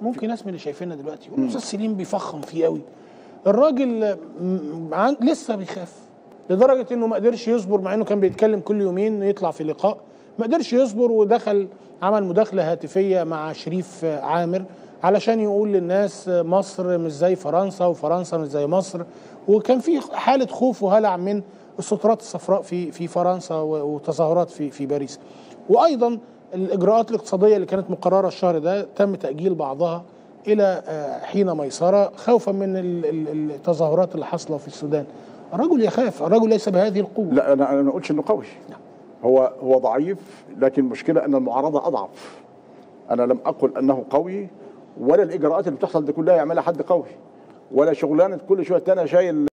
ممكن ناس من اللي شايفيننا دلوقتي يقولوا استاذ سليم بيفخم فيه قوي الراجل م- عن- لسه بيخاف لدرجه انه ما قدرش يصبر مع انه كان بيتكلم كل يومين يطلع في لقاء ما قدرش يصبر ودخل عمل مداخله هاتفيه مع شريف عامر علشان يقول للناس مصر مش زي فرنسا وفرنسا مش زي مصر وكان في حاله خوف وهلع من السترات الصفراء في في فرنسا و- وتظاهرات في في باريس وايضا الاجراءات الاقتصاديه اللي كانت مقرره الشهر ده تم تاجيل بعضها الى آه، حين ميسره خوفا من ال- ال- التظاهرات اللي حاصله في السودان الرجل يخاف الرجل ليس بهذه القوه لا انا انا ما قلتش انه قوي هو هو ضعيف لكن المشكله ان المعارضه اضعف انا لم اقل انه قوي ولا الاجراءات اللي بتحصل دي كلها يعملها حد قوي ولا شغلانه كل شويه تاني شايل